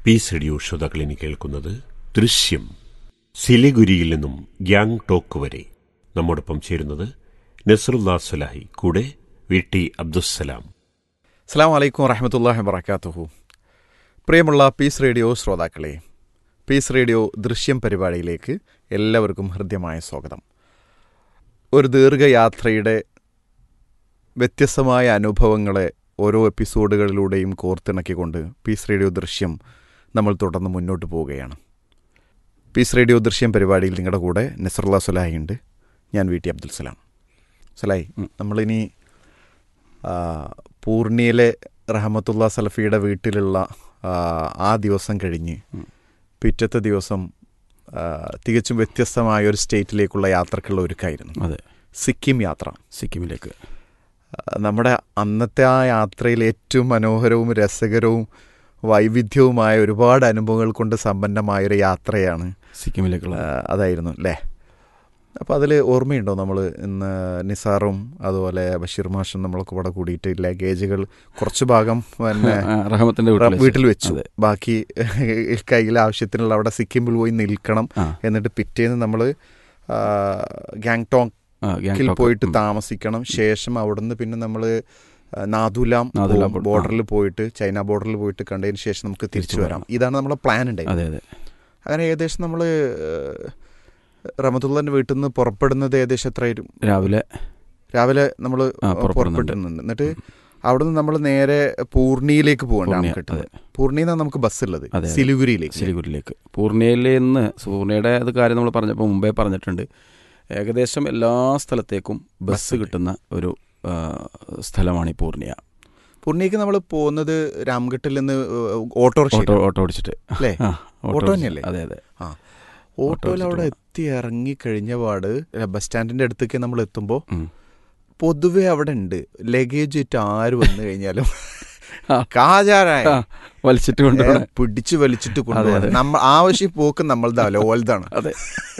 Piece radio ശ്രോതാക്കളിനി കേൾക്കുന്നത് ദൃശ്യം സിലിഗുരിയിൽ നിന്നും ഗ്യാങ് ടോക്ക് വരെ നമ്മോടൊപ്പം ചേരുന്നത് നസറുല്ലാ സുലാഹി കൂടെ വി ടി അബ്ദുസ്സലാം അസ്സാം വലൈക്കും വറഹമത്തല്ലാഹി വബർക്കാത്തുഹു പ്രിയമുള്ള പീസ് റേഡിയോ ശ്രോതാക്കളെ പീസ് റേഡിയോ ദൃശ്യം പരിപാടിയിലേക്ക് എല്ലാവർക്കും ഹൃദ്യമായ സ്വാഗതം ഒരു ദീർഘയാത്രയുടെ വ്യത്യസ്തമായ അനുഭവങ്ങളെ ഓരോ എപ്പിസോഡുകളിലൂടെയും കോർത്തിണക്കിക്കൊണ്ട് പീസ് റേഡിയോ ദൃശ്യം നമ്മൾ തുടർന്ന് മുന്നോട്ട് പോവുകയാണ് പീസ് റേഡിയോ ദൃശ്യം പരിപാടിയിൽ നിങ്ങളുടെ കൂടെ നസറുല്ല സുലാഹി ഉണ്ട് ഞാൻ വി ടി അബ്ദുൽ സലാം സുലാഹി നമ്മളിനി ആ, പൂർണിയയിലെ റഹമത്തുള്ള സലഫിയുടെ വീട്ടിലുള്ള ആ, ആ ദിവസം കഴിഞ്ഞ് പിറ്റത്തെ ദിവസം ആ, തികച്ചും വ്യത്യസ്തമായ ഒരു സ്റ്റേറ്റിലേക്കുള്ള യാത്രക്കുള്ള ഒരുക്കായിരുന്നു അതെ സിക്കിം യാത്ര സിക്കിമിലേക്ക് ആ, നമ്മുടെ അന്നത്തെ ആ യാത്രയിൽ ഏറ്റവും മനോഹരവും രസകരവും വൈവിധ്യവുമായ ഒരുപാട് അനുഭവങ്ങൾ കൊണ്ട് സമ്പന്നമായ ഒരു യാത്രയാണ് സിക്കിമിലേക്കുള്ള ആ, അതായിരുന്നു അല്ലേ അപ്പോൾ അതിൽ ഓർമ്മയുണ്ടോ നമ്മൾ ഇന്ന് നിസാറും അതുപോലെ ബഷീർ മാഷും നമ്മളൊക്കെ കൂടെ കൂടിയിട്ട് ലഗേജുകൾ കുറച്ച് ഭാഗം പിന്നെ ആ, റഹമത്തിന്റെ വീട്ടിൽ വെച്ച്. വീട്ടിൽ വെച്ചു അതെ. ബാക്കി കയ്യിൽ ആവശ്യത്തിനുള്ള അവിടെ സിക്കിമിൽ പോയി നിൽക്കണം ആ, എന്നിട്ട് പിറ്റേന്ന് നമ്മൾ ഗാങ്ടോങ്ങിൽ ആ, ഗാങ്ടോക്ക്. പോയിട്ട് ഉം. താമസിക്കണം ശേഷം അവിടുന്ന് പിന്നെ നമ്മൾ നാദുലാം നാഥുലാം പോ- ബോർഡറിൽ പോയിട്ട് ചൈന ബോർഡറിൽ പോയിട്ട് കണ്ടതിന് ശേഷം നമുക്ക് തിരിച്ചു തിരിച്ചു വരാം ഇതാണ് നമ്മളെ പ്ലാൻ ഉണ്ടായത് അതെ അതെ അങ്ങനെ ഏകദേശം നമ്മൾ റമത്തുള്ളൻ്റെ വീട്ടിൽ നിന്ന് പുറപ്പെടുന്നത് ഏകദേശം എത്രയായിരുന്നു രാവിലെ രാവിലെ നമ്മൾ ആ, പുറപ്പെടുന്നുണ്ട്. പുറപ്പെടുന്നുണ്ട് എന്നിട്ട് അവിടെ നിന്ന് നമ്മൾ നേരെ പൂർണിയിലേക്ക് പോകണ്ട പൂർണിയ, കിട്ടുന്നത് പൂർണിന്നാണ് നമുക്ക് ബസ് ഉള്ളത് അതെ, അതെ. സിലിഗുരിയിലേക്ക് സിലിഗുരിയിലേക്ക് പൂർണിയയിൽ നിന്ന് പൂർണിയയുടെ അത് കാര്യം നമ്മൾ പറഞ്ഞപ്പോൾ മുമ്പേ പറഞ്ഞിട്ടുണ്ട് ഏകദേശം എല്ലാ സ്ഥലത്തേക്കും ബസ് ബസ്സുണ്ട്. കിട്ടുന്ന ഒരു ആ, സ്ഥലമാണ് ഈ പൂർണിയ പൂർണിയക്ക് നമ്മൾ പോകുന്നത് രാംഘട്ടിൽ നിന്ന് ഓട്ടോറിക്ഷ ഓട്ടോ ഓട്ടോ ഓടിച്ചിട്ട് അല്ലേ ആ, ഓട്ടോ ഓടിച്ചിട്ട്. തന്നെയല്ലേ? അതെ അതെ ഓട്ടോയിൽ അവിടെ ഓടിച്ചിട്ട് എത്തി ഇറങ്ങി കഴിഞ്ഞ പാട് ബസ് സ്റ്റാൻഡിന്റെ അടുത്തേക്ക് നമ്മൾ എത്തുമ്പോൾ ഉം. പൊതുവെ അവിടെ ഉണ്ട് ലഗേജ് ഇട്ട് ആര് വന്നു കഴിഞ്ഞാലും ആ. കാജാരായ ആ, വലിച്ചിട്ട് കൊണ്ടുപോകണം ഏ, പിടിച്ചു വലിച്ചിട്ട് അതെ, കൊണ്ടുപോകണം അതെ. നമ്മൾ ആവശ്യം പോക്ക് നമ്മളുടെ ഓൽതാണ് അതെ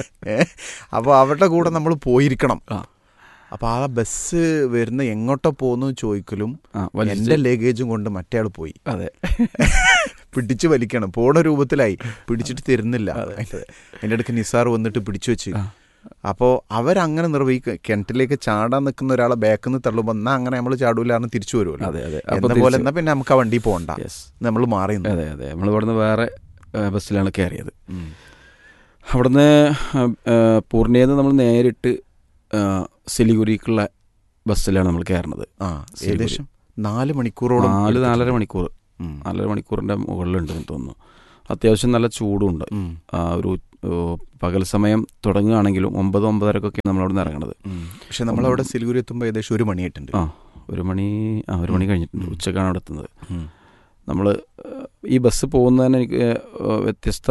ഏ അപ്പോൾ അവരുടെ കൂടെ നമ്മൾ പോയിരിക്കണം ആ. അപ്പൊ ആ ബസ് വരുന്ന എങ്ങോട്ടാ പോകുന്നു ചോദിക്കലും ആ, എന്റെ വലിച്ചിട്ട് ലഗേജും കൊണ്ട് മറ്റേ ആൾ പോയി അതെ പിടിച്ചു വലിക്കണം പോണ രൂപത്തിലായി പിടിച്ചിട്ട് തരുന്നില്ല എൻ്റെ അടുക്ക് നിസാർ വന്നിട്ട് പിടിച്ചു വെച്ച് ആ. അപ്പോൾ അവരങ്ങനെ നിർവഹിക്കുക കിണറ്റിലേക്ക് ചാടാൻ നിൽക്കുന്ന ഒരാളെ ബാക്കിൽ നിന്ന് തള്ളുമ്പോൾ എന്നാ അങ്ങനെ നമ്മൾ ചാടൂലാന്ന് തിരിച്ചു വരുമല്ലോ അതെ അതെ എന്ന അപ്പൊ പോലെ തിരിച്ച് എന്നാ പിന്നെ നമുക്ക് ആ വണ്ടി പോകണ്ട യെസ് നമ്മൾ മാറി നിന്ന്. അതെ അതെ നമ്മൾ ഇവിടുന്ന് വേറെ ആ, ബസ്സിലാണ് കയറിയത് ഉം. അവിടുന്ന് പൂർണിയെന്ന് നമ്മൾ നേരിട്ട് ആ, സിലിഗുരിക്കുള്ള ബസ്സിലാണ് നമ്മൾ കയറുന്നത് ആ ഏകദേശം നാല് മണിക്കൂറോളം നാല് എടുത്തിട്ടുണ്ട്. നാലര മണിക്കൂർ ഉം. നാലര മണിക്കൂറിൻ്റെ മുകളിലുണ്ടെന്ന് തോന്നുന്നു അത്യാവശ്യം നല്ല ചൂടുണ്ട് ഉം. ആ, ഒരു ഓ, പകൽ സമയം തുടങ്ങുകയാണെങ്കിലും ഒമ്പത് ഒമ്പതരക്കൊക്കെ നമ്മൾ അവിടെ നിന്ന് ഇറങ്ങണത് ഉം. പക്ഷെ നമ്മളവിടെ സിലിഗുരി എത്തുമ്പോൾ ഏകദേശം ഒരു മണിയായിട്ടുണ്ട് ആ ഒരു മണി ആ ഒരു മണി കഴിഞ്ഞിട്ടുണ്ട് ഉച്ചക്കാണ് അവിടെ എത്തുന്നത് ഉം. നമ്മൾ ഈ ബസ് പോകുന്നതിന് എനിക്ക് ഏഹ്, വ്യത്യസ്ത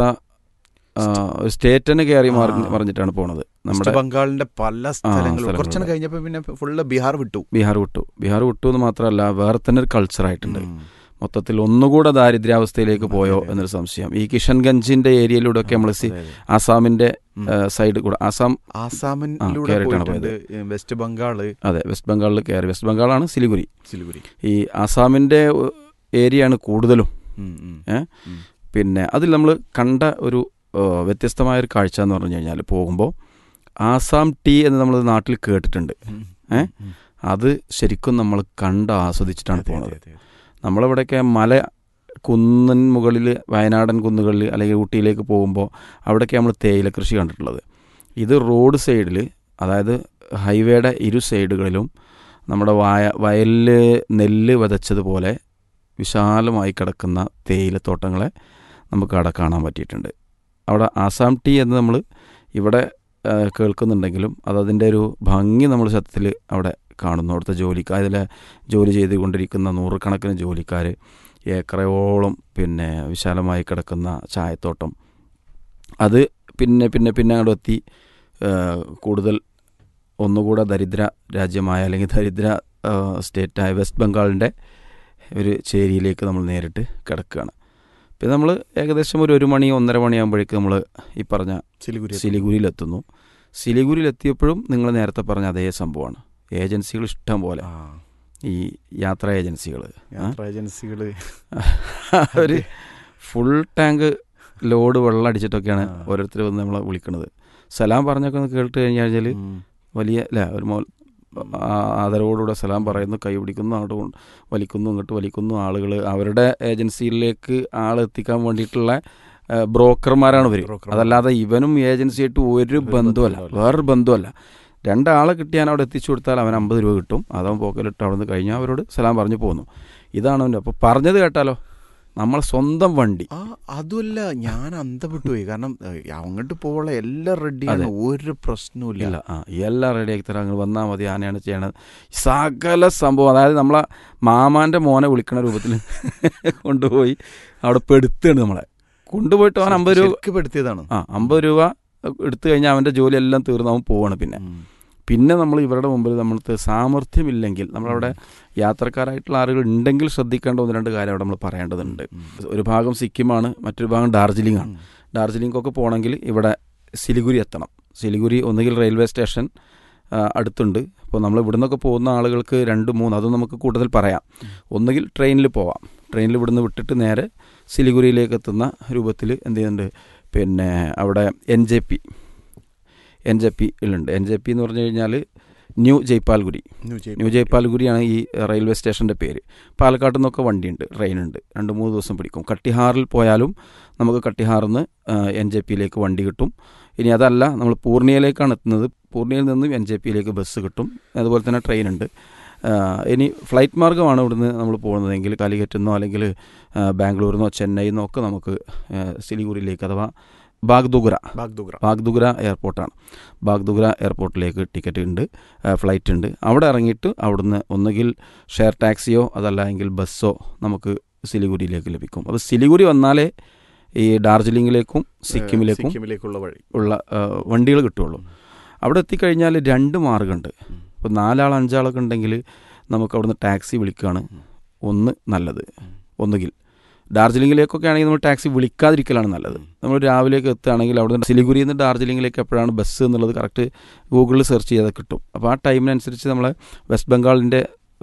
ആ, ഒരു സ്റ്റേറ്റ് തന്നെ കയറി മാറി ആ. മറിഞ്ഞിട്ടാണ് പോണത് വെസ്റ്റ് നമ്മുടെ ബംഗാളിന്റെ പല സ്ഥലങ്ങളും സ്ഥലങ്ങളുണ്ട്. കുറച്ചു കഴിഞ്ഞപ്പോൾ പിന്നെ ഫുള്ള് ബീഹാർ വിട്ടു ബീഹാർ വിട്ടു ബീഹാർ വിട്ടു എന്ന് മാത്രമല്ല വേറെ തന്നെ ഒരു കൾച്ചറായിട്ടുണ്ട് ഉം. മൊത്തത്തിൽ ഒന്നുകൂടെ ദാരിദ്ര്യാവസ്ഥയിലേക്ക് പോയോ അതെ, അതെ. എന്നൊരു സംശയം ഈ കിഷൻഗഞ്ചിന്റെ ഏരിയയിലൂടെ ഒക്കെ നമ്മൾ അതെ, അതെ. ആസാമിന്റെ ഉം. സൈഡ് കൂടെ ആസാം ആസാമിലൂടെ കയറിയിട്ടാണ് പോയിട്ടുണ്ട് വെസ്റ്റ് ബംഗാള് അതെ വെസ്റ്റ് ബംഗാളിൽ കയറി വെസ്റ്റ് ബംഗാളാണ് സിലിഗുരി സിലിഗുരി ഈ ആസാമിന്റെ ഏരിയയാണ് കൂടുതലും ഉം, ഉം. ഏ? പിന്നെ അതിൽ നമ്മൾ കണ്ട ഒരു ഏഹ്, വ്യത്യസ്തമായ ഒരു കാഴ്ച എന്ന് പറഞ്ഞു കഴിഞ്ഞാൽ പോകുമ്പോൾ ആസാം ടീ എന്ന് നമ്മൾ നാട്ടിൽ കേട്ടിട്ടുണ്ട് ഉം. ഏ? ഉം. അത് ശരിക്കും നമ്മൾ കണ്ട് ആസ്വദിച്ചിട്ടാണ് അതെ, പോകുന്നത് അതെ, അതെ. നമ്മളിവിടെയൊക്കെ മല കുന്നിൻ മുകളിൽ വയനാടൻ കുന്നുകളിൽ അല്ലെങ്കിൽ ഊട്ടിയിലേക്ക് പോകുമ്പോൾ അവിടെയൊക്കെ നമ്മൾ തേയില കൃഷി കണ്ടിട്ടുള്ളത് ഇത് റോഡ് സൈഡിൽ അതായത് ഹൈവേയുടെ ഇരു സൈഡുകളിലും നമ്മുടെ വായ വയലിൽ നെല്ല് വിതച്ചതുപോലെ വിശാലമായി കിടക്കുന്ന തേയിലത്തോട്ടങ്ങളെ നമുക്ക് അവിടെ കാണാൻ പറ്റിയിട്ടുണ്ട് അവിടെ ആസാം ടീ എന്ന് നമ്മൾ ഇവിടെ ആ, കേൾക്കുന്നുണ്ടെങ്കിലും അതതിൻ്റെ ഒരു ഭംഗി നമ്മൾ സത്യത്തിൽ അവിടെ കാണുന്നു അവിടുത്തെ ജോലിക്കാർ അതിൽ ജോലി ചെയ്തുകൊണ്ടിരിക്കുന്ന നൂറുകണക്കിന് ജോലിക്കാർ ഏക്കറയോളം പിന്നെ വിശാലമായി കിടക്കുന്ന ചായത്തോട്ടം അത് പിന്നെ പിന്നെ പിന്നെ അങ്ങോട്ട് എത്തി ആ, കൂടുതൽ ഒന്നുകൂടെ ദരിദ്ര രാജ്യമായ അല്ലെങ്കിൽ ദരിദ്ര ആ, സ്റ്റേറ്റായ വെസ്റ്റ് ബംഗാളിൻ്റെ ഒരു ചേരിയിലേക്ക് നമ്മൾ നേരിട്ട് കിടക്കുകയാണ് പിന്നെ നമ്മൾ ഏകദേശം ഒരു ഒരു മണി ഒന്നര മണിയാകുമ്പോഴേക്ക് നമ്മൾ ഈ പറഞ്ഞ സിലിഗുരി സിലിഗുരിയിലെത്തുന്നു സിലിഗുരിയിലെത്തിയപ്പോഴും നിങ്ങൾ നേരത്തെ പറഞ്ഞ അതേ സംഭവമാണ് ഏജൻസികൾ ഇഷ്ടം പോലെ ആ, ഈ യാത്രാ ഏജൻസികൾ യാത്രാ ഏജൻസികള് ഒരു ഫുൾ ടാങ്ക് ലോഡ് വെള്ളം അടിച്ചിട്ടൊക്കെയാണ് ആ. ഓരോരുത്തർ വന്ന് നമ്മളെ വിളിക്കുന്നത് സലാം പറഞ്ഞൊക്കെ ഒന്ന് കേട്ട് കഴിഞ്ഞാൽ ഉം. വലിയ അല്ല ഒരു മോൽ ആ- ആദരവോടുകൂടെ സലാം പറയുന്നു കൈ പിടിക്കുന്നു അങ്ങോട്ട് കൊണ്ട് വലിക്കുന്നു ഇങ്ങോട്ട് വലിക്കുന്നു ആളുകൾ അവരുടെ ഏജൻസിയിലേക്ക് ആളെത്തിക്കാൻ വേണ്ടിയിട്ടുള്ള ആ, ബ്രോക്കർമാരാണ് ഇവർ ബ്രോക്കർമാർ. അതല്ലാതെ ഇവനും ഏജൻസിയായിട്ട് ഒരു ബന്ധുവല്ല ബന്ധവുമില്ല. വേറൊരു ബന്ധുവല്ല രണ്ടാളെ കിട്ടിയാൽ അവിടെ എത്തിച്ചു കൊടുത്താൽ അവൻ അമ്പത് രൂപ കിട്ടും അതവൻ പോക്കലിട്ട് അവിടെ നിന്ന് കഴിഞ്ഞാൽ അവരോട് സലാം പറഞ്ഞു പോന്നു ഇതാണ് അവൻ്റെ അപ്പോൾ പറഞ്ഞത് കേട്ടാലോ നമ്മൾ സ്വന്തം വണ്ടി ആ അതുമല്ല ഞാൻ അന്തപ്പെട്ടു പോയി കാരണം ഏഹ്, അങ്ങോട്ട് പോകാനുള്ള എല്ലാം റെഡിയാണ് അതെ. ഒരു പ്രശ്നവും ഇല്ല ആ എല്ലാം റെഡി ആക്കി തരാം അങ്ങ് വന്നാൽ മതി ആനയാണ് ചെയ്യണത് സകല സംഭവം അതായത് നമ്മളെ മാമാൻ്റെ മോനെ വിളിക്കണ രൂപത്തിൽ കൊണ്ടുപോയി അവിടെ പെടുത്തുകയാണ് നമ്മളെ കൊണ്ടുപോയിട്ട് അവൻ അമ്പത് രൂപ ശരിക്ക് പെടുത്തിയതാണ് ആ അമ്പത് രൂപ എടുത്തു കഴിഞ്ഞാൽ അവൻ്റെ ജോലി എല്ലാം തീർന്ന് അവൻ പോവാണ് പിന്നെ ഉം. പിന്നെ നമ്മൾ ഇവരുടെ മുമ്പിൽ നമ്മൾക്ക് സാമർഥ്യമില്ലെങ്കിൽ നമ്മളവിടെ യാത്രക്കാരായിട്ടുള്ള ആളുകൾ ഉണ്ടെങ്കിൽ ശ്രദ്ധിക്കേണ്ട ഒന്ന് രണ്ട് കാര്യം അവിടെ നമ്മൾ പറയേണ്ടതുണ്ട് ഒരു ഭാഗം സിക്കിമാണ് മറ്റൊരു ഭാഗം ഡാർജിലിംഗ് ആണ് ഡാർജിലിംഗൊക്കെ പോകണമെങ്കിൽ ഇവിടെ സിലിഗുരി എത്തണം സിലിഗുരി ഒന്നുകിൽ റെയിൽവേ സ്റ്റേഷൻ ആ, അടുത്തുണ്ട് അപ്പോൾ നമ്മൾ ഇവിടുന്നൊക്കെ പോകുന്ന ആളുകൾക്ക് രണ്ട് മൂന്ന് അതും നമുക്ക് കൂടുതൽ പറയാം ഒന്നുകിൽ ട്രെയിനിൽ പോവാം ട്രെയിനിൽ ഇവിടുന്ന് വിട്ടിട്ട് നേരെ സിലിഗുരിയിലേക്ക് എത്തുന്ന രൂപത്തിൽ എന്ത് ചെയ്യുന്നുണ്ട് പിന്നെ അവിടെ N J P N J പിയിലുണ്ട് എൻ ജെ പി എന്ന് പറഞ്ഞു കഴിഞ്ഞാൽ new Jalpaiguri new Jaipur. New ജയ്പാൽഗുരിയാണ് ഈ റെയിൽവേ സ്റ്റേഷൻ്റെ പേര് പാലക്കാട്ട് നിന്നൊക്കെ വണ്ടിയുണ്ട് ട്രെയിനുണ്ട് രണ്ട് മൂന്ന് ദിവസം പിടിക്കും കട്ടിഹാറിൽ പോയാലും നമുക്ക് കട്ടിഹാറിൽ നിന്ന് എൻ ജെ പിയിലേക്ക് വണ്ടി കിട്ടും ഇനി അതല്ല നമ്മൾ പൂർണിയയിലേക്കാണ് എത്തുന്നത് പൂർണിയയിൽ നിന്നും എൻ ജെ പിയിലേക്ക് ബസ് കിട്ടും അതുപോലെ തന്നെ ട്രെയിനുണ്ട് ആ, ഇനി ഫ്ലൈറ്റ് മാർഗ്ഗമാണ് ഇവിടുന്ന് നമ്മൾ പോകുന്നതെങ്കിൽ കാലിക്കറ്റിൽ നിന്നോ അല്ലെങ്കിൽ ആ, ബാംഗ്ലൂരിൽ നിന്നോ ചെന്നൈയിൽ നിന്നോ ഒക്കെ നമുക്ക് ആ, സിലിഗുരിയിലേക്ക് അഥവാ ബാഗ്ദുഗ്ര ബാഗ്ദോഗ്ര. ബാഗ്ദുഗ്ര എയർപോർട്ടാണ് ബാഗ്ദുഗ്ര എയർപോർട്ടിലേക്ക് ടിക്കറ്റ് ഉണ്ട് ആ, ഫ്ലൈറ്റ് ഉണ്ട് അവിടെ ഇറങ്ങിയിട്ട് അവിടുന്ന് ഒന്നുകിൽ ഷെയർ ടാക്സിയോ അതല്ല എങ്കിൽ ബസ്സോ നമുക്ക് സിലിഗുരിയിലേക്ക് ലഭിക്കും അപ്പോൾ സിലിഗുരി വന്നാലേ ഈ ഡാർജിലിംഗിലേക്കും സിക്കിമിലേക്കും സിക്കിമിലേക്കുള്ള വഴി ഉള്ള വണ്ടികൾ കിട്ടുള്ളൂ അവിടെ എത്തിക്കഴിഞ്ഞാൽ രണ്ട് മാർഗമുണ്ട് ഇപ്പോൾ നാലാൾ അഞ്ചാളൊക്കെ ഉണ്ടെങ്കിൽ നമുക്ക് അവിടുന്ന് ടാക്സി വിളിക്കുകയാണ് ഒന്ന് നല്ലത് ഒന്നുകിൽ ഡാർജിലിംഗിലേക്കൊക്കെ ആണെങ്കിൽ നമ്മൾ ടാക്സി വിളിക്കാതിരിക്കലാണ് നല്ലത് നമ്മൾ രാവിലേക്ക് എത്തുകയാണെങ്കിൽ അവിടുന്ന് സിലിഗുരിയിൽ നിന്ന് ഡാർജിലിംഗിലേക്ക് എപ്പോഴാണ് ബസ് എന്നുള്ളത് കറക്റ്റ് ഗൂഗിളിൽ സെർച്ച് ചെയ്താൽ കിട്ടും അപ്പോൾ ആ ടൈമിനനുസരിച്ച് നമ്മളെ വെസ്റ്റ് ബംഗാളിൻ്റെ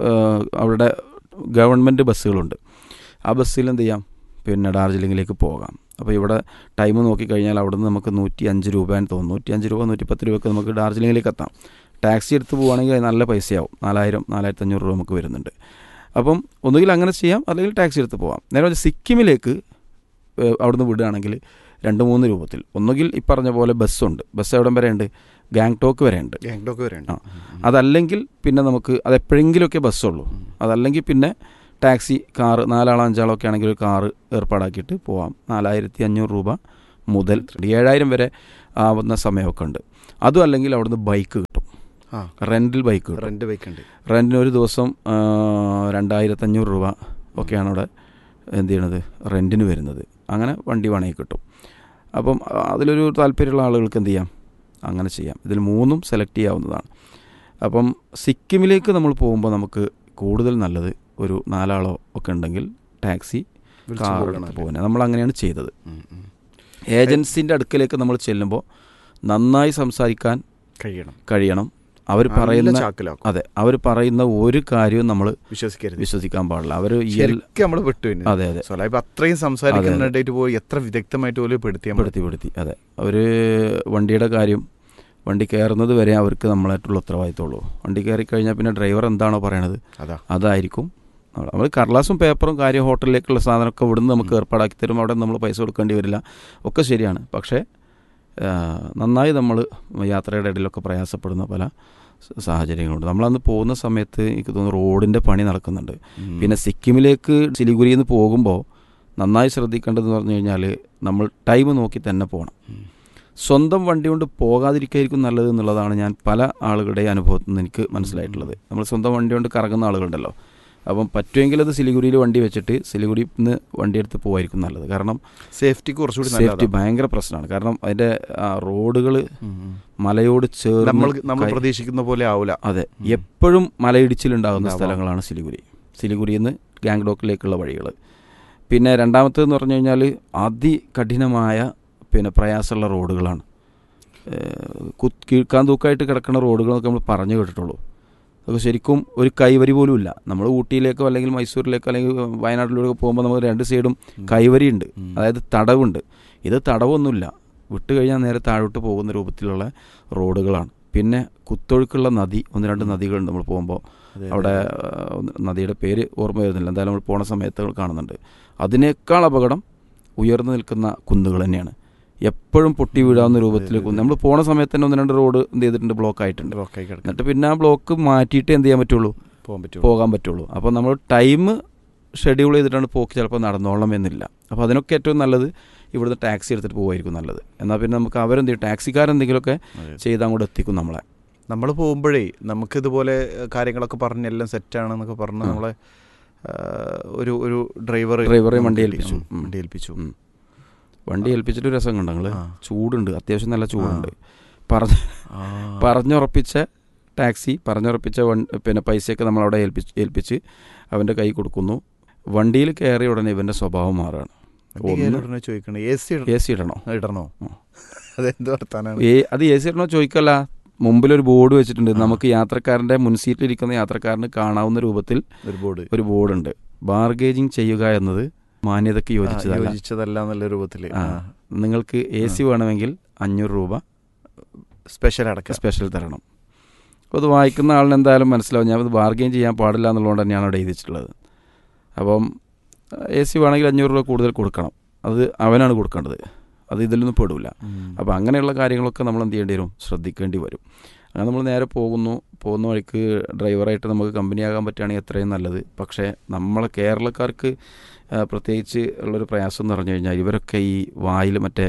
അവരുടെ ഗവൺമെൻറ് ബസ്സുകളുണ്ട് ആ ബസ്സിൽ എന്ത് ചെയ്യാം പിന്നെ ഡാർജിലിംഗിലേക്ക് പോകാം അപ്പോൾ ഇവിടെ ടൈം നോക്കിക്കഴിഞ്ഞാൽ അവിടെ നിന്ന് നമുക്ക് നൂറ്റി അഞ്ച് രൂപയെന്ന് തോന്നുന്നു നൂറ്റി അഞ്ച് രൂപ നൂറ്റി പത്ത് രൂപയ്ക്ക് നമുക്ക് ഡാർജിലിംഗിലേക്ക് എത്താം ടാക്സി എടുത്ത് പോവുകയാണെങ്കിൽ അത് നല്ല പൈസയാവും നാലായിരം നാലായിരത്തി അഞ്ഞൂറ് രൂപ നമുക്ക് വരുന്നുണ്ട് അപ്പം ഒന്നുകിൽ അങ്ങനെ ചെയ്യാം അല്ലെങ്കിൽ ടാക്സി എടുത്ത് പോവാം നേരെ മറിച്ച് സിക്കിമിലേക്ക് ഏഹ്, അവിടുന്ന് വിടുകയാണെങ്കിൽ രണ്ട് മൂന്ന് രൂപത്തിൽ ഒന്നുകിൽ ഈ പറഞ്ഞ പോലെ ബസ്സുണ്ട് ബസ് എവിടം വരെ ഉണ്ട് ഗാങ്ടോക്ക് വരെ ഉണ്ട് ഗാങ്ടോക്ക് വരെ ഉണ്ട് ആ. അതല്ലെങ്കിൽ പിന്നെ നമുക്ക് അത് എപ്പോഴെങ്കിലുമൊക്കെ ബസ്സുള്ളൂ അതല്ലെങ്കിൽ പിന്നെ ടാക്സി കാറ് നാലാളോ അഞ്ചാളോ ഒക്കെ ആണെങ്കിൽ ഒരു കാറ് ഏർപ്പാടാക്കിയിട്ട് പോവാം നാലായിരത്തി അഞ്ഞൂറ് രൂപ മുതൽ ഏഴായിരം വരെ ആവുന്ന സമയമൊക്കെ ഉണ്ട് അതും അല്ലെങ്കിൽ അവിടുന്ന് ബൈക്ക് കിട്ടും ആ റെൻറ്റിൽ ബൈക്ക് കിട്ടും റെന്റ് ബൈക്ക് ഉണ്ട് റെൻറ്റിന് ഒരു ദിവസം ആ, രണ്ടായിരത്തഞ്ഞൂറ് രൂപ ഒക്കെയാണ് അവിടെ എന്ത് ചെയ്യണത് റെൻറ്റിന് വരുന്നത് അങ്ങനെ വണ്ടി വേണമെങ്കിൽ കിട്ടും അപ്പം ആ, അതിലൊരു താല്പര്യമുള്ള ആളുകൾക്ക് എന്ത് ചെയ്യാം അങ്ങനെ ചെയ്യാം ഇതിൽ മൂന്നും സെലക്ട് ചെയ്യാവുന്നതാണ് അപ്പം സിക്കിമിലേക്ക് നമ്മൾ പോകുമ്പോൾ നമുക്ക് കൂടുതൽ നല്ലത് ഒരു നാലാളോ ഒക്കെ ഉണ്ടെങ്കിൽ ടാക്സി വിളിച്ച് കാർ പോകണം എടുത്ത് അല്ലേ? പോകുന്നത് നമ്മൾ അങ്ങനെയാണ് ചെയ്തത് ഉം, ഉം. ഏജൻസിൻ്റെ അടുക്കലേക്ക് നമ്മൾ ചെല്ലുമ്പോൾ നന്നായി സംസാരിക്കാൻ കഴിയണം കഴിയണം അവർ നല്ല പറയുന്ന ചാക്കിലാക്കും അതെ അവർ പറയുന്ന ഒരു കാര്യവും നമ്മൾ വിശ്വസിക്കരുത് വിശ്വസിക്കാൻ പാടില്ല അവർ ശരിക്കും നമ്മൾ വിട്ടു പിന്നെ അതെ അതെ സൊലായിപ്പ് അത്രയും സംസാരിക്കുന്നിടയിട്ട് പോയി എത്ര വിദഗ്ധമായിട്ട് പോലും പെടുത്തിയാൽ മതി. പെടുത്തി പെടുത്തി അതെ അവർ വണ്ടിയുടെ കാര്യം വണ്ടി കയറുന്നത് വരെ അവർക്ക് നമ്മളായിട്ടുള്ള ഉത്തരവാദിത്തമുള്ളൂ വണ്ടി കയറി കഴിഞ്ഞാൽ പിന്നെ ഡ്രൈവർ എന്താണോ പറയണത് അതാ അതായിരിക്കും നമ്മൾ കടലാസും പേപ്പറും കാര്യം ഹോട്ടലിലേക്കുള്ള സാധനമൊക്കെ ഇവിടുന്ന് നമുക്ക് ഏർപ്പാടാക്കി തരും അവിടെ നമ്മൾ പൈസ കൊടുക്കേണ്ടി വരില്ല ഒക്കെ ശരിയാണ് പക്ഷേ ആ, നന്നായി നമ്മൾ യാത്രയുടെ ഇടയിലൊക്കെ പ്രയാസപ്പെടുന്ന പല സ- സാഹചര്യങ്ങളുണ്ട് നമ്മളന്ന് പോകുന്ന സമയത്ത് എനിക്ക് തോന്നുന്നു റോഡിൻ്റെ പണി നടക്കുന്നുണ്ട് ഉം. പിന്നെ സിക്കിമിലേക്ക് സിലിഗുരിയിൽ നിന്ന് പോകുമ്പോൾ നന്നായി ശ്രദ്ധിക്കേണ്ടതെന്ന് പറഞ്ഞു കഴിഞ്ഞാൽ നമ്മൾ ടൈം നോക്കി തന്നെ പോകണം സ്വന്തം വണ്ടി കൊണ്ട് പോകാതിരിക്കായിരിക്കും നല്ലത് എന്നുള്ളതാണ് ഞാൻ പല ആളുകളുടെ അനുഭവത്തിൽ നിന്ന് എനിക്ക് മനസ്സിലായിട്ടുള്ളത് നമ്മൾ സ്വന്തം വണ്ടി കൊണ്ട് കറങ്ങുന്ന ആളുകളുണ്ടല്ലോ അപ്പം പറ്റുമെങ്കിൽ അത് സിലിഗുരിയിൽ വണ്ടി വെച്ചിട്ട് സിലിഗുരിയിൽ നിന്ന് വണ്ടി എടുത്ത് പോകായിരിക്കും നല്ലത് കാരണം സേഫ്റ്റിക്ക് കുറച്ചുകൂടി സേഫ്റ്റി നല്ലതാണ് ഭയങ്കര പ്രശ്നമാണ് കാരണം അതിൻ്റെ റോഡുകൾ മലയോട് നമ്മൾ ചേർന്ന് നമ്മൾ കൈ- പ്രതീക്ഷിക്കുന്ന പോലെ ആവൂല അതെ എപ്പോഴും മലയിടിച്ചിലുണ്ടാകുന്ന ഉണ്ടാവാം. സ്ഥലങ്ങളാണ് സിലിഗുരി സിലിഗുരിയിൽ നിന്ന് ഗാങ്ടോക്കിലേക്കുള്ള വഴികൾ പിന്നെ രണ്ടാമത്തേന്ന് പറഞ്ഞു കഴിഞ്ഞാൽ അതികഠിനമായ പിന്നെ പ്രയാസമുള്ള റോഡുകളാണ് ഏഹ് കു- കീഴ്ക്കാൻ തൂക്കായിട്ട് കിടക്കുന്ന റോഡുകളൊക്കെ നമ്മൾ പറഞ്ഞു കേട്ടിട്ടുള്ളൂ അതൊക്കെ ശരിക്കും ഒരു കൈവരി പോലും ഇല്ല നമ്മൾ ഊട്ടിയിലേക്കോ അല്ലെങ്കിൽ മൈസൂരിലേക്കോ അല്ലെങ്കിൽ വയനാട്ടിലൂടെ പോകുമ്പോൾ നമുക്ക് രണ്ട് സൈഡും കൈവരിയുണ്ട് അതായത് തടവുണ്ട് ഇത് തടവൊന്നുമില്ല വിട്ട് കഴിഞ്ഞാൽ നേരെ താഴോട്ട് പോകുന്ന രൂപത്തിലുള്ള റോഡുകളാണ് പിന്നെ കുത്തൊഴുക്കുള്ള നദി ഒന്ന് രണ്ട് നദികളുണ്ട് നമ്മൾ പോകുമ്പോൾ അവിടെ ആ, ഒന്ന് നദിയുടെ പേര് ഓർമ്മ വരുന്നില്ല എന്തായാലും നമ്മൾ പോണ സമയത്ത് നമ്മൾ കാണുന്നുണ്ട് അതിനേക്കാൾ അപകടം ഉയർന്നു നിൽക്കുന്ന കുന്നുകൾ തന്നെയാണ് എപ്പോഴും പൊട്ടി വീഴാവുന്ന രൂപത്തിൽ നമ്മൾ പോണ സമയത്ത് തന്നെ ഒന്ന് രണ്ട് റോഡ് എന്ത് ചെയ്തിട്ടുണ്ട് ബ്ലോക്ക് ആയിട്ടുണ്ട് ബ്ലോക്കായി കിടക്കും എന്നിട്ട് പിന്നെ ആ ബ്ലോക്ക് മാറ്റിയിട്ട് എന്ത് ചെയ്യാൻ പറ്റുള്ളൂ പോകാൻ പറ്റുമോ പോകാൻ പറ്റുള്ളൂ അപ്പോൾ നമ്മൾ ടൈം ഷെഡ്യൂൾ ചെയ്തിട്ടാണ് പോക്ക് ചിലപ്പോൾ നടന്നോളണം എന്നില്ല അപ്പോൾ അതിനൊക്കെ ഏറ്റവും നല്ലത് ഇവിടുന്ന് ടാക്സി എടുത്തിട്ട് പോകുമായിരിക്കും നല്ലത് എന്നാൽ പിന്നെ നമുക്ക് അവരെന്ത് ചെയ്യും ടാക്സിക്കാരെന്തെങ്കിലുമൊക്കെ ചെയ്ത് അങ്ങോട്ട് എത്തിക്കും നമ്മളെ നമ്മൾ പോകുമ്പോഴേ നമുക്ക് ഇതുപോലെ കാര്യങ്ങളൊക്കെ പറഞ്ഞ് എല്ലാം സെറ്റാണെന്നൊക്കെ പറഞ്ഞ് ആ. നമ്മളെ ആ, ഒരു ഒരു ഡ്രൈവർ ഡ്രൈവറെ വണ്ടി ഏൽപ്പിച്ചു. ഉം. വണ്ടി ഏൽപ്പിച്ചു ഉം. വണ്ടി ഏൽപ്പിച്ചിട്ട് രസം കണ്ടോ നിങ്ങൾ ആ. ചൂടുണ്ട് അത്യാവശ്യം നല്ല ചൂടുണ്ട് പറഞ്ഞ് ആ. പറഞ്ഞുറപ്പിച്ച ടാക്സി പറഞ്ഞുറപ്പിച്ച വൺ പിന്നെ പൈസയൊക്കെ നമ്മൾ അവിടെ ഏൽപ്പിച്ച് ഏൽപ്പിച്ച് അവൻ്റെ കൈ കൊടുക്കുന്നു വണ്ടിയിൽ കയറിയ ഉടനെ ഇവൻ്റെ സ്വഭാവം മാറുകയാണ് വണ്ടി ഒന്ന് കയറി ഉടനെ ചോദിക്കണേ എ സി എ സി ഇടണോ ഇടണോ ആ. അതെന്ത് വർത്താനാണ് ഏ അത് എ സി ഇടണോ ചോദിക്കല്ല മുമ്പിലൊരു ബോർഡ് വെച്ചിട്ടുണ്ട് ആ. നമുക്ക് യാത്രക്കാരൻ്റെ മുൻസീറ്റിലിരിക്കുന്ന യാത്രക്കാരന് കാണാവുന്ന രൂപത്തിൽ ഒരു ബോർഡ് ഒരു ബോർഡുണ്ട് ബാർഗേജിങ് ചെയ്യുക എന്നത് മാന്യതയ്ക്ക് യോജിച്ചതല്ല യോജിച്ചതല്ല എന്നുള്ള രൂപത്തില് ആ. നിങ്ങൾക്ക് എ സി വേണമെങ്കിൽ അഞ്ഞൂറ് രൂപ സ്പെഷ്യൽ അടക്കം സ്പെഷ്യൽ തരണം അപ്പോൾ അത് വായിക്കുന്ന ആളിന് എന്തായാലും മനസ്സിലാവും ഞാൻ അത് ബാർഗെയിൻ ചെയ്യാൻ പാടില്ല എന്നുള്ളതുകൊണ്ട് തന്നെയാണ് അവിടെ എഴുതിച്ചിട്ടുള്ളത് അപ്പം എ സി വേണമെങ്കിൽ അഞ്ഞൂറ് രൂപ കൂടുതൽ കൊടുക്കണം അത് അവനാണ് കൊടുക്കേണ്ടത് അത് ഇതിലൊന്നും പെടില്ല അപ്പോൾ അങ്ങനെയുള്ള കാര്യങ്ങളൊക്കെ നമ്മൾ എന്ത് ചെയ്യേണ്ടി വരും ശ്രദ്ധിക്കേണ്ടി വരും അങ്ങനെ നമ്മൾ നേരെ പോകുന്നു പോകുന്ന വഴിക്ക് ഡ്രൈവറായിട്ട് നമുക്ക് കമ്പനിയാകാൻ പറ്റുകയാണെങ്കിൽ എത്രയും നല്ലത് പക്ഷേ നമ്മളെ കേരളക്കാർക്ക് ആ, പ്രത്യേകിച്ച് ഉള്ളൊരു പ്രയാസം എന്ന് പറഞ്ഞു കഴിഞ്ഞാൽ ഇവരൊക്കെ ഈ വായിൽ മറ്റേ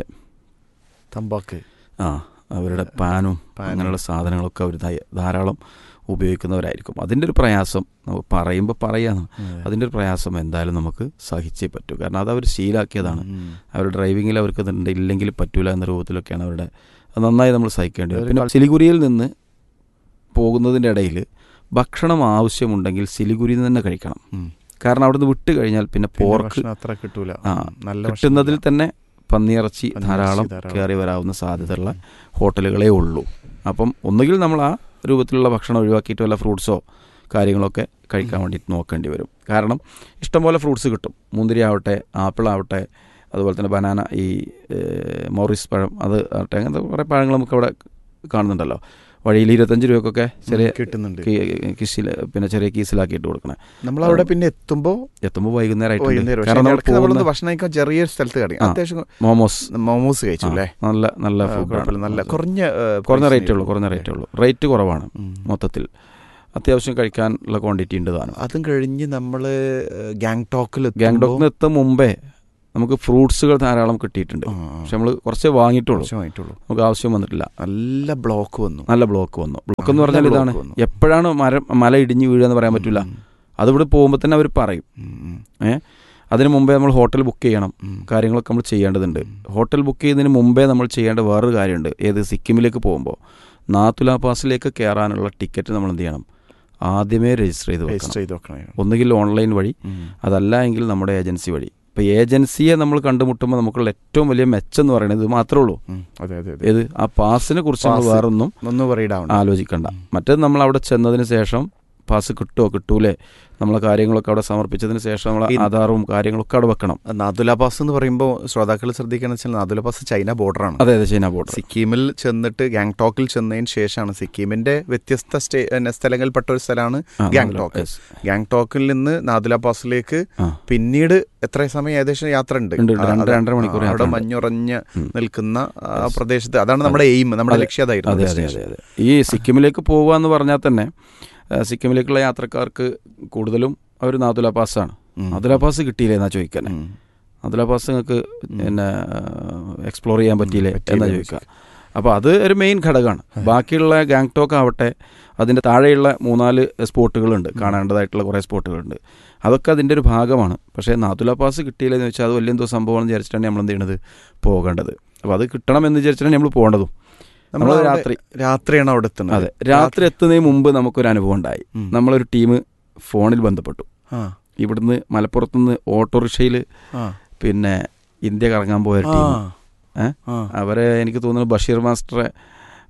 തമ്പാക്ക് ആ അവരുടെ പാനും പാനും. അങ്ങനെയുള്ള സാധനങ്ങളൊക്കെ അവർ ധാരാളം ഉപയോഗിക്കുന്നവരായിരിക്കും അതിൻ്റെ ഒരു പ്രയാസം നമുക്ക് പറയുമ്പോൾ പറയാന്ന് അതിൻ്റെ ഒരു പ്രയാസം എന്തായാലും നമുക്ക് സഹിച്ചേ പറ്റൂ കാരണം അത് അവർ ശീലാക്കിയതാണ് ഉം. അവർ ഡ്രൈവിങ്ങിൽ അവർക്ക് ഇതുണ്ട് ഇല്ലെങ്കിൽ പറ്റൂല എന്ന രൂപത്തിലൊക്കെയാണ് അവരുടെ അത് നന്നായി നമ്മൾ സഹിക്കേണ്ടി വരും ഒരു പിന്നെ സിലിഗുരിയിൽ നിന്ന് പോകുന്നതിൻ്റെ ഇടയിൽ ഭക്ഷണം ആവശ്യമുണ്ടെങ്കിൽ സിലിഗുരിയിൽ നിന്ന് തന്നെ കഴിക്കണം ഉം. കാരണം അവിടുന്ന് വിട്ട് കഴിഞ്ഞാൽ പിന്നെ പിന്നെ പോർക്ക് ഭക്ഷണം അത്ര കിട്ടൂല ആ, ഉം. നല്ല കിട്ടുന്നതിൽ ഭക്ഷണം തന്നെ പന്നിയിറച്ചി പന്നിയിറച്ചി ധാരാളം ധാരാളം. കയറി വരാവുന്ന സാധ്യതയുള്ള ഹോട്ടലുകളേ ഉള്ളൂ അപ്പം ഒന്നുകിൽ നമ്മൾ ആ രൂപത്തിലുള്ള ഭക്ഷണം ഒഴിവാക്കിയിട്ട് വല്ല ഫ്രൂട്ട്സോ കാര്യങ്ങളൊക്കെ കഴിക്കാൻ വേണ്ടിയിട്ട് നോക്കേണ്ടി വരും കാരണം ഇഷ്ടംപോലെ ഫ്രൂട്ട്സ് കിട്ടും മുന്തിരി ആവട്ടെ ആപ്പിൾ ആവട്ടെ അതുപോലെ തന്നെ ബനാന ഈ ഏഹ്, മൗറിസ് പഴം അത് ആവട്ടെ അങ്ങനത്തെ കുറേ പഴങ്ങൾ നമുക്ക് അവിടെ കാണുന്നുണ്ടല്ലോ വഴിയിൽ ഇരുപത്തഞ്ച് രൂപക്കൊക്കെ ചെറിയ കിട്ടുന്നുണ്ട് കിസിൽ പിന്നെ ചെറിയ കീസിലാക്കിയിട്ട് കൊടുക്കണേ നമ്മളവിടെ പിന്നെ എത്തുമ്പോ എത്തുമ്പോൾ വൈകുന്നേരമായിട്ടുണ്ട് വൈകുന്നേരം പക്ഷേ കാരണം നമ്മൾ ഇടയ്ക്ക് നമ്മളൊന്ന് പോകുന്ന ഭക്ഷണം കഴിക്കാൻ ചെറിയൊരു സ്ഥലത്ത് കടയും ആ. അത്യാവശ്യം മോമോസ് മോമോസ് കഴിച്ചു ആ, അല്ലേ നല്ല നല്ല ആ, ഫുഡാണ് കുഴപ്പമില്ല. നല്ല കുറഞ്ഞ ആ, കുറഞ്ഞ price റേറ്റേ ഉള്ളൂ ആയിരുന്നു. കുറഞ്ഞ റേറ്റേ ഉള്ളൂ റേറ്റ് കുറവാണ് ഉം. മൊത്തത്തിൽ അത്യാവശ്യം കഴിക്കാനുള്ള ക്വാണ്ടിറ്റി ഉണ്ട് താനും അതും കഴിഞ്ഞ് നമ്മള് ഗാങ്ടോക്കിൽ ഗാങ്ടോക്കിന് എത്തും മുമ്പേ നമുക്ക് ഫ്രൂട്ട്സുകൾ ധാരാളം കിട്ടിയിട്ടുണ്ട് പക്ഷെ നമ്മൾ കുറച്ചേ വാങ്ങിയിട്ടുള്ളൂ ആയിട്ടുള്ളൂ നമുക്ക് ആവശ്യം വന്നിട്ടില്ല നല്ല ബ്ലോക്ക് വന്നു നല്ല ബ്ലോക്ക് വന്നു ബ്ലോക്ക് എന്ന് നല്ല പറഞ്ഞാൽ ഇതാണ് block വന്നു. എപ്പോഴാണ് മരം മല ഇടിഞ്ഞ് വീഴുക എന്ന് പറയാൻ പറ്റില്ല ഉം, അതിവിടെ പോകുമ്പോൾ തന്നെ അവർ പറയും ഉം, ഉം, ഏഹ് അതിന് മുമ്പേ നമ്മൾ ഹോട്ടൽ ബുക്ക് ചെയ്യണം ഉം. കാര്യങ്ങളൊക്കെ നമ്മൾ ചെയ്യേണ്ടതുണ്ട് ഹോട്ടൽ ബുക്ക് ചെയ്യുന്നതിന് മുമ്പേ നമ്മൾ ചെയ്യേണ്ട വേറൊരു കാര്യമുണ്ട് ഏത് സിക്കിമിലേക്ക് പോകുമ്പോൾ നാത്തുല പാസിലേക്ക് കയറാനുള്ള ടിക്കറ്റ് നമ്മൾ എന്ത് ചെയ്യണം ആദ്യമേ രജിസ്റ്റർ ചെയ്ത് രജിസ്റ്റർ വെക്കണം ചെയ്ത് വെക്കണേ ഒന്നുകിൽ ഓൺലൈൻ വഴി ഉം. അതല്ല എങ്കിൽ നമ്മുടെ ഏജൻസി വഴി ഇപ്പോൾ ഏജൻസിയെ നമ്മൾ കണ്ടുമുട്ടുമ്പോൾ നമുക്കുള്ള ഏറ്റവും വലിയ മെച്ചം എന്ന് പറയുന്നത് ഇത് മാത്രമേ ഉള്ളൂ ഉം. അതെ അതെ അതെ ഏത് ആ പാസിനെ കുറിച്ച് നമ്മൾ പാസ്. വേറൊന്നും ഒന്ന് പറയിടാവണം ആലോചിക്കണ്ട മറ്റേത് നമ്മൾ അവിടെ ചെന്നതിന് ശേഷം പാസ് കിട്ടുമോ കിട്ടൂലേ നമ്മളെ കാര്യങ്ങളൊക്കെ അവിടെ സമർപ്പിച്ചതിന് ശേഷം നമ്മൾ ഈ- ആധാറും കാര്യങ്ങളൊക്കെ അവിടെ വെക്കണം നാദുല പാസ് എന്ന് പറയുമ്പോൾ ശ്രോതാക്കൾ ശ്രദ്ധിക്കണം വെച്ചാൽ നാദുല പാസ് ചൈന ബോർഡറാണ് അതെ അതെ ചൈന ബോർഡർ സിക്കിമിൽ ചെന്നിട്ട് ഗാങ്ടോക്കിൽ ചെന്നതിന് ശേഷമാണ് സിക്കിമിന്റെ വ്യത്യസ്ത സ്റ്റേ എന്ന സ്ഥലങ്ങളിൽപ്പെട്ട ഒരു സ്ഥലമാണ് ഗാങ്ടോക്ക് ഗാങ്ടോക്കിൽ നിന്ന് നാദുല പാസിലേക്ക് ആ. പിന്നീട് എത്ര സമയം ഏകദേശം യാത്ര ഉണ്ട് ഉണ്ട്, ഉണ്ട്. ആ, രണ്ട് അതെ. രണ്ടര മണിക്കൂർ ആ, യാത്ര അവിടെ ഉണ്ട്. മഞ്ഞുറഞ്ഞ് ഉം. നിൽക്കുന്ന ആ പ്രദേശത്ത് അതാണ് നമ്മുടെ എയിം നമ്മുടെ അതെ. ലക്ഷ്യം അതായിരുന്നു അതെ അതെ destination. അതെ അതെ ഈ സിക്കിമിലേക്ക് പോകുക എന്ന് പറഞ്ഞാൽ തന്നെ ആ, സിക്കിമിലേക്കുള്ള യാത്രക്കാർക്ക് കൂടുതലും അവർ നാതുല പാസ്സാണ് ഉം. നാതുല പാസ് കിട്ടിയില്ലേ എന്നാ ചോദിക്കാൻ ഉം. നാതുല പാസ് നിങ്ങൾക്ക് പിന്നെ എക്സ്പ്ലോർ ചെയ്യാൻ പറ്റിയില്ലേ പറ്റിയില്ലേ എന്നാ എന്ന് ചോദിക്കുക അപ്പോൾ അത് ഒരു മെയിൻ ഘടകമാണ് ബാക്കിയുള്ള ഗാങ്ടോക്ക് ആവട്ടെ അതിൻ്റെ താഴെയുള്ള മൂന്നാല് സ്പോട്ടുകളുണ്ട് കാണേണ്ടതായിട്ടുള്ള കുറേ സ്പോട്ടുകളുണ്ട് അതൊക്കെ അതിൻ്റെ ഒരു ഭാഗമാണ് പക്ഷേ നാതുല പാസ് കിട്ടിയില്ലെന്ന് വെച്ചാൽ അത് വലിയ എന്തോ സംഭവമാണെന്ന് വിചാരിച്ചിട്ടാണ് നമ്മൾ എന്ത് ചെയ്യണത് പോകേണ്ടത് അപ്പോൾ അത് കിട്ടണമെന്ന് വിചാരിച്ചിട്ടാണ് നമ്മൾ പോകേണ്ടതും നമ്മൾ നമ്മൾ അവിടെ രാത്രി രാത്രിയാണ് അവിടെ എത്തുന്നത് അതെ രാത്രി എത്തുന്നതിന് മുമ്പ് നമുക്കൊരു അനുഭവം ഉണ്ടായി ഉം. നമ്മളൊരു ടീം ഫോണിൽ ബന്ധപ്പെട്ടു ആ, ഇവിടുന്ന് മലപ്പുറത്തുനിന്ന് ഓട്ടോറിക്ഷയിൽ ആ. പിന്നെ ഇന്ത്യ കറങ്ങാൻ പോയ ഒരു ആ, ടീം ഏ? ആ. അവരെ എനിക്ക് തോന്നുന്നു ബഷീർ മാസ്റ്ററെ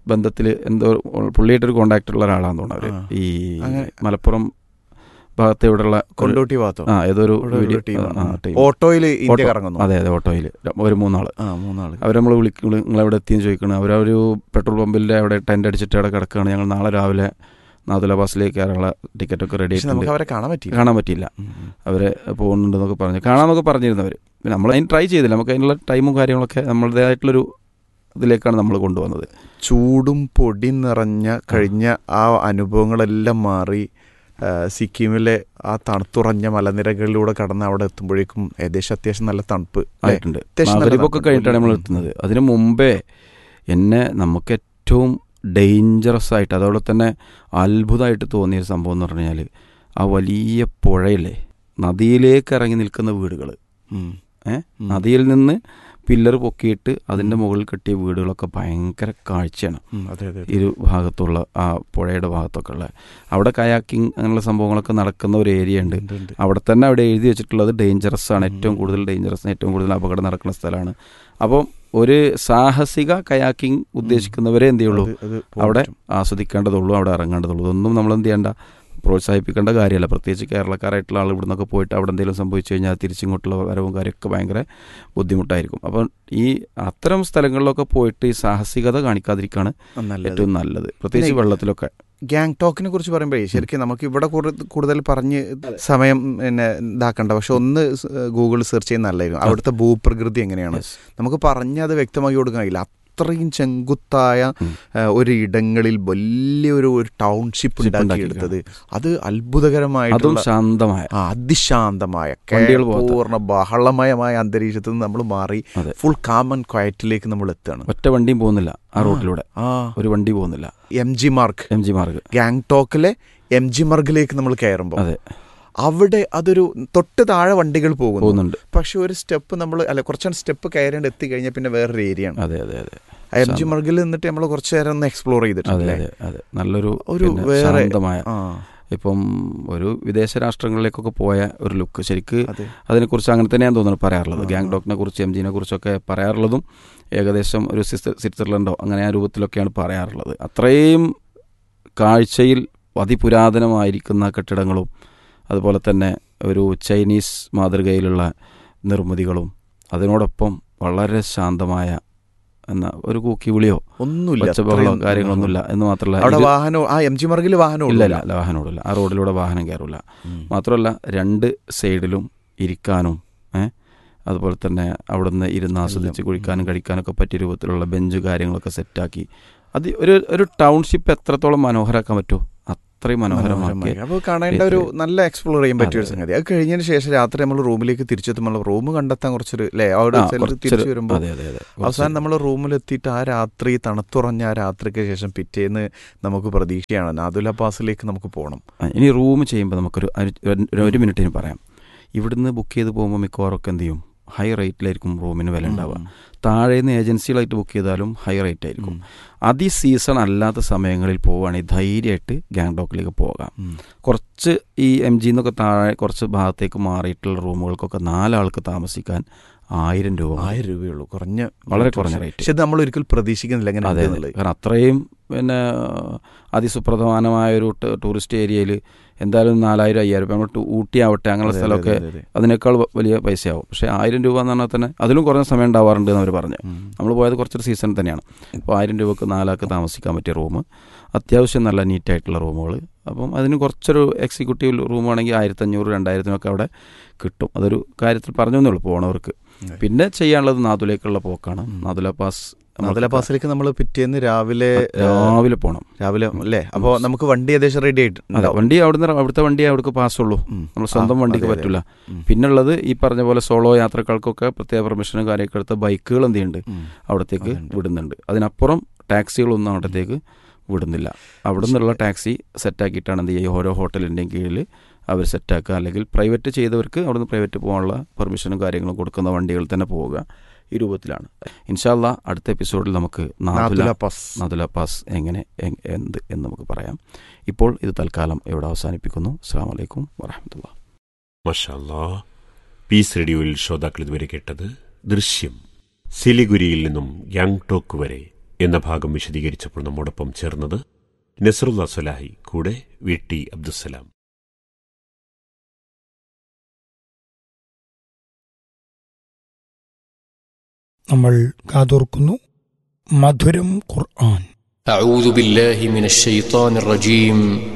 ബന്ധത്തിൽ എന്തോ പുള്ളിയായിട്ടൊരു കോണ്ടാക്ട് ഉള്ള ഒരാളാന്ന് തോന്നുന്നു ആ. അവര് ഈ അങ്ങനെ- മലപ്പുറം ഭാഗത്ത് ഇവിടെയുള്ള ഒരു- കൊണ്ടോട്ടി ഭാഗത്തോ ആ ഏതൊരു ഇവിടെ വീഡിയോ ഒരു ടീമാണ്. ആ, ടീം. ഓട്ടോയിൽ ഇന്ത്യ ഓട്ടോ. കറങ്ങുന്നു അതെ അതെ ഓട്ടോയിൽ ഒരു മൂന്നാള് ആ മൂന്നാള് അവർ നമ്മൾ വിളിക്കും നിങ്ങൾ എവിടെ എത്തിയെന്ന് ചോദിക്കണം അവരൊരു പെട്രോൾ പമ്പിൻ്റെ അവിടെ ടെൻ്റ് അടിച്ചിട്ട് അവിടെ കിടക്കുകയാണ് ഞങ്ങൾ നാളെ രാവിലെ നാദുല ബസ്സിലേക്ക് കയറാനുള്ള ടിക്കറ്റൊക്കെ റെഡി പക്ഷെ നമുക്ക് ആയിട്ടുണ്ട് അവരെ കാണാൻ പറ്റില്ല കാണാൻ പറ്റിയില്ല ഉം, ഉം. അവരെ പോകുന്നുണ്ടെന്നൊക്കെ പറഞ്ഞു കാണാമെന്നൊക്കെ പറഞ്ഞിരുന്നവർ പിന്നെ നമ്മൾ അതിന് ട്രൈ ചെയ്തില്ല നമുക്ക് അതിനുള്ള ടൈമും കാര്യങ്ങളൊക്കെ നമ്മളുടേതായിട്ടുള്ളൊരു ഇതിലേക്കാണ് നമ്മൾ കൊണ്ടുവന്നത് ചൂടും പൊടി നിറഞ്ഞ കഴിഞ്ഞ ആ അനുഭവങ്ങളെല്ലാം മാറി ആ, സിക്കിമിലെ ആ തണുത്തുറഞ്ഞ മലനിരകളിലൂടെ കടന്ന് അവിടെ എത്തുമ്പോഴേക്കും ഏകദേശം അത്യാവശ്യം നല്ല തണുപ്പ് അല്ലേ? ആയിട്ടുണ്ട് അത്യാവശ്യം നല്ല മകരീബൊക്കെ തണുപ്പ്. കഴിഞ്ഞിട്ടാണ് നമ്മൾ എത്തുന്നത് അതിന് മുമ്പേ എന്നെ നമുക്ക് ഏറ്റവും ഡേഞ്ചറസ് ആയിട്ട് അതോടെ തന്നെ അത്ഭുതമായിട്ട് തോന്നിയ സംഭവം എന്ന് പറഞ്ഞു കഴിഞ്ഞാൽ ആ വലിയ പുഴയില്ലേ നദിയിലേക്ക് ഇറങ്ങി നിൽക്കുന്ന വീടുകൾ ഉം. ഏ ഉം. നദിയിൽ നിന്ന് പില്ലർ പൊക്കിയിട്ട് അതിൻ്റെ മുകളിൽ കെട്ടിയ വീടുകളൊക്കെ ഭയങ്കര കാഴ്ചയാണ് ഉം, അതെ അതെ അതെ. ഇരു ഭാഗത്തുള്ള ആ പുഴയുടെ ഭാഗത്തൊക്കെ ഉള്ള അവിടെ കയാക്കിങ് അങ്ങനെയുള്ള സംഭവങ്ങളൊക്കെ നടക്കുന്ന ഒരു ഏരിയ ഉണ്ട് ഉണ്ട്, ഉണ്ട്. അവിടെ തന്നെ അവിടെ എഴുതി വെച്ചിട്ടുള്ളത് ഡേഞ്ചറസ് ആണ് ഉം. ഏറ്റവും കൂടുതൽ ഡേഞ്ചറസ് ഏറ്റവും കൂടുതൽ അപകടം നടക്കുന്ന സ്ഥലമാണ് അപ്പം ഒരു സാഹസിക കയാക്കിംഗ് ഉദ്ദേശിക്കുന്നവരെ എന്ത് ചെയ്യുള്ളൂ അത്- അത് പോകാൻ അവിടെ പറ്റും. ആസ്വദിക്കേണ്ടതുള്ളൂ അവിടെ ഇറങ്ങേണ്ടതുള്ളൂ ഇതൊന്നും നമ്മൾ എന്ത് ചെയ്യേണ്ട പ്രോത്സാഹിപ്പിക്കേണ്ട കാര്യമല്ല പ്രത്യേകിച്ച് കേരളക്കാരായിട്ടുള്ള ആൾ ഇവിടെ നിന്നൊക്കെ പോയിട്ട് അവിടെ എന്തെങ്കിലും സംഭവിച്ചു കഴിഞ്ഞാൽ തിരിച്ചിങ്ങോട്ടുള്ള വരവും കാര്യമൊക്കെ ഭയങ്കര ബുദ്ധിമുട്ടായിരിക്കും അപ്പം ഈ അത്തരം സ്ഥലങ്ങളിലൊക്കെ പോയിട്ട് ഈ സാഹസികത കാണിക്കാതിരിക്കുകയാണ് നല്ലത് ഏറ്റവും നല്ലത് പ്രത്യേകിച്ച് പിന്നെ വെള്ളത്തിലൊക്കെ ഗാങ്ടോക്കിനെ കുറിച്ച് പറയുമ്പോഴേ ശരിക്കും നമുക്ക് ഇവിടെ കൂടുതൽ കൂടുതൽ പറഞ്ഞ് സമയം പിന്നെ ഇതാക്കണ്ട പക്ഷെ ഒന്ന് ഗൂഗിൾ സെർച്ച് ചെയ്യുന്ന നല്ലതായിരുന്നു അവിടുത്തെ ഭൂപ്രകൃതി എങ്ങനെയാണ് Yes. നമുക്ക് പറഞ്ഞ് അത് വ്യക്തമാക്കി കൊടുക്കാൻ കഴിയില്ല അത്രയും ചെങ്കുത്തായ ഉം. ആ, ഒരു ഇടങ്ങളിൽ വലിയൊരു ഒരു ടൗൺഷിപ്പ് Ship ഉണ്ടാക്കിയെടുത്തത് അത് അതും അത്ഭുതകരമായിട്ടുള്ള ശാന്തമായ ആ, അതിശാന്തമായ വണ്ടികൾ കേ- പോകാത്ത. പൂർണ്ണ ബഹളമയമായ അന്തരീക്ഷത്തിൽ നിന്ന് നമ്മൾ മാറി അതെ. ഫുൾ കാം ആൻഡ് ക്വയറ്റിലേക്ക് നമ്മൾ എത്തുകയാണ് ഒറ്റ വണ്ടിയും പോകുന്നില്ല ആ റോഡിലൂടെ ആ ഒരു വണ്ടി പോകുന്നില്ല M G Marg M G Marg ഗാങ്ടോക്കിലെ എം ജി മാർഗിലേക്ക് നമ്മൾ കയറുമ്പോൾ അതെ അവിടെ അതൊരു തൊട്ട് താഴെ വണ്ടികൾ പോകുന്നു പോകുന്നുണ്ട് പക്ഷെ ഒരു സ്റ്റെപ്പ് നമ്മൾ അല്ല കുറച്ചാണ് സ്റ്റെപ്പ് കയറേണ്ട എത്തി കഴിഞ്ഞാൽ പിന്നെ വേറൊരു ഏരിയ ആണ് അതെ അതെ അതെ എം ജി മാർഗിൽ നിന്നിട്ട് നമ്മൾ കുറച്ച് നേരം ഒന്ന് എക്സ്പ്ലോർ അതെ ചെയ്തിട്ടുണ്ട് അതെ അതെ നല്ലൊരു ഒരു പിന്നെ വേറെ- ശാന്തമായ ആ ഇപ്പം ഒരു വിദേശ രാഷ്ട്രങ്ങളിലേക്കൊക്കെ പോയ ഒരു ലുക്ക് ശരിക്ക് അതെ അതിനെക്കുറിച്ച് അങ്ങനെ തന്നെയാണ് തോന്നുന്നത് പറയാറുള്ളത് ആ. ഗാങ്ടോക്കിനെ കുറിച്ച് എം ജിനെ കുറിച്ചൊക്കെ പറയാറുള്ളതും ഏകദേശം ഒരു സ്വിസ്- സ്വിറ്റ്സർലൻഡോ അങ്ങനെ ആ രൂപത്തിലൊക്കെയാണ് പറയാറുള്ളത് അത്രയും കാഴ്ചയിൽ അതിപുരാതനമായിരിക്കുന്ന കെട്ടിടങ്ങളും അതുപോലെ തന്നെ ഒരു ചൈനീസ് മാതൃകയിലുള്ള നിർമ്മിതികളും അതിനോടൊപ്പം വളരെ ശാന്തമായ എന്ന ഒരു കൂക്കി വിളിയോ ഒന്നുമില്ല ഒച്ചബഹളോ അത്രയും- കാര്യങ്ങളൊന്നുമില്ല എന്ന് മാത്രമല്ല അവിടെ ഇത് വാഹനം ആ എം ജി മാർഗിൽ വാഹനം ഇല്ല ഇല്ല വാഹനം ഓടില്ല ആ റോഡിലൂടെ വാഹനം കയറില്ല മാത്രമല്ല രണ്ട് സൈഡിലും ഇരിക്കാനും ഏ അതുപോലെ തന്നെ അവിടുന്ന് ഇരുന്ന് ആസ്വദിച്ച് എല്ലാം. കുഴിക്കാനും കഴിക്കാനൊക്കെ പറ്റിയ രൂപത്തിലുള്ള ബെഞ്ച് കാര്യങ്ങളൊക്കെ സെറ്റാക്കി അത് ഒരു ഒരു ടൗൺഷിപ്പ് എത്രത്തോളം മനോഹരാക്കാൻ പറ്റുമോ അത്രയും മനോഹരമാക്കി അപ്പോൾ കാണേണ്ട ഒരു നല്ല എക്സ്പ്ലോർ ചെയ്യാൻ പറ്റിയ ഒരു അതെ. സംഗതി അത് കഴിഞ്ഞതിന് ശേഷം രാത്രി നമ്മൾ റൂമിലേക്ക് തിരിച്ചെത്തുമ്പോൾ റൂം കണ്ടെത്താൻ കുറച്ചൊരു അല്ലേ അവിടെ ആ, ചെന്ന് കുറച്ചൊരു- തിരിച്ചു വരുമ്പോൾ അതെ അതെ അതെ അവസാനം നമ്മൾ റൂമിലെത്തിയിട്ട് ആ രാത്രി തണുത്തുറഞ്ഞ ആ രാത്രിക്ക് ശേഷം പിറ്റേന്ന് നമുക്ക് പ്രതീക്ഷയാണ് നാദുല പാസിലേക്ക് നമുക്ക് പോകണം ആ, ഇനി റൂം ചെയ്യുമ്പോൾ നമുക്കൊരു ഒരു- ഒരു- ഒരു മിനിറ്റിന് പറയാം ഇവിടുന്ന് ബുക്ക് ചെയ്ത് പോകുമ്പോൾ മിക്കവാറൊക്കെ എന്ത് ചെയ്യും ഹൈ റേറ്റിലായിരിക്കും റൂമിന് വില ഉണ്ടാവുക താഴെ നിന്ന് ഏജൻസികളായിട്ട് ബുക്ക് ചെയ്താലും ഹൈ റേറ്റ് ആയിരിക്കും അതി സീസൺ അല്ലാത്ത സമയങ്ങളിൽ പോവുകയാണെങ്കിൽ ധൈര്യമായിട്ട് ഗാങ്ടോക്കിലേക്ക് പോകാം കുറച്ച് ഈ എം ജി എന്നൊക്കെ താഴെ കുറച്ച് ഭാഗത്തേക്ക് മാറിയിട്ടുള്ള റൂമുകൾക്കൊക്കെ നാലാൾക്ക് താമസിക്കാൻ ആയിരം രൂപ മതി. ആയിരം രൂപയുള്ളൂ കുറഞ്ഞ വളരെ കുറഞ്ഞ റേറ്റ് പക്ഷെ ഇത് നമ്മൾ ഒരിക്കൽ പ്രതീക്ഷിക്കുന്നില്ല എങ്ങനെ അതെ അതെ ഉണ്ടെന്നുള്ളത്. കാരണം അത്രയും പിന്നെ അതിസുപ്രധാനമായ ഒരു ട- ടൂറിസ്റ്റ് ഏരിയയിൽ എന്തായാലും നാലായിരം അയ്യായിരം രൂപ നമ്മൾ ടു- ഊട്ടി ആവട്ടെ അങ്ങനെയുള്ള അതെ, സ്ഥലമൊക്കെ അതെ, അതെ, അതെ. അതിനേക്കാൾ വ- വലിയ പൈസയാവും പക്ഷേ ആയിരം രൂപ എന്ന് പറഞ്ഞാൽ തന്നെ അതിലും കുറഞ്ഞ സമയം ഉണ്ടാവാറുണ്ട് എന്ന് അവർ പറഞ്ഞു ഉം. നമ്മൾ പോയത് കുറച്ചൊരു സീസൺ തന്നെയാണ് അപ്പോൾ ആയിരം രൂപക്ക് നാലാൾക്ക് താമസിക്കാൻ പറ്റിയ റൂം അത്യാവശ്യം നല്ല നീറ്റായിട്ടുള്ള റൂമുകൾ അപ്പം അതിന് കുറച്ചൊരു എക്സിക്യൂട്ടീവ് റൂമാണെങ്കിൽ ആയിരത്തഞ്ഞൂറ് രണ്ടായിരത്തിനൊക്കെ അവിടെ കിട്ടും അതൊരു കാര്യത്തിൽ പറഞ്ഞു തന്നേ ഉള്ളൂ പോണവർക്ക് അതെ. പിന്നെ ചെയ്യാനുള്ളത് നാദുലേക്കുള്ള പോക്കാണ് നാദുല പാസ് നാദുല പാസിലേക്ക് നമ്മൾ പിറ്റേന്ന് രാവിലെ രാവിലെ പോകണം രാവിലെ അല്ലേ അപ്പോൾ നമുക്ക് വണ്ടി ഏകദേശം റെഡി അതെ ആയിട്ടുണ്ട് വണ്ടി അവിടുന്ന് അവിടുത്തെ വണ്ടി അവിടേക്ക് പാസ്സുള്ളൂ നമ്മൾ സ്വന്തം വണ്ടിക്ക് പറ്റില്ല പിന്നുള്ളത് ഈ പറഞ്ഞ പോലെ സോളോ യാത്രക്കാർക്കൊക്കെ പ്രത്യേക പെർമിഷനും കാര്യമൊക്കെ എടുത്ത ബൈക്കുകൾ എന്ത് ചെയ്യുന്നുണ്ട് അവിടത്തേക്ക് അതുണ്ട്. വിടുന്നുണ്ട് അതിനപ്പുറം ടാക്സികളൊന്നും അവിടത്തേക്ക് വിടുന്നില്ല അവിടെ നിന്നുള്ള ടാക്സി സെറ്റാക്കിയിട്ടാണ് എന്ത് ചെയ്യുക ഓരോ ഹോട്ടലിൻ്റെയും കീഴിൽ അവർ സെറ്റാക്കുക അല്ലെങ്കിൽ പ്രൈവറ്റ് ചെയ്തവർക്ക് അവിടുന്ന് പ്രൈവറ്റ് പോകാനുള്ള പെർമിഷനും കാര്യങ്ങളും കൊടുക്കുന്ന വണ്ടികളിൽ തന്നെ പോവുക ഈ രൂപത്തിലാണ് ഇൻഷാല്ല അടുത്ത എപ്പിസോഡിൽ നമുക്ക് നാദുല നാദുല പാസ് നദുല പാസ് എങ്ങനെ എ- എന്ത് എന്ന് നമുക്ക് പറയാം ഇപ്പോൾ ഇത് തൽക്കാലം ഇവിടെ അവസാനിപ്പിക്കുന്നു അസ്സാം വലൈക്കും വറഹമത്തുള്ള മഷാല്ലാ പീസ് റേഡിയോയിൽ ശ്രോതാക്കൾ ഇതുവരെ കേട്ടത് ദൃശ്യം സിലിഗുരിയിൽ നിന്നും യാങ്ടോക്ക് വരെ എന്ന ഭാഗം വിശദീകരിച്ചപ്പോൾ നമ്മോടൊപ്പം ചേർന്നത് നസറുല്ല സലാഹി കൂടെ വി ടി അബ്ദുസലാം നമ്മൾ കാതോർക്കുന്നു മധുരം ഖുർആൻ أعوذ بالله من الشيطان الرجيم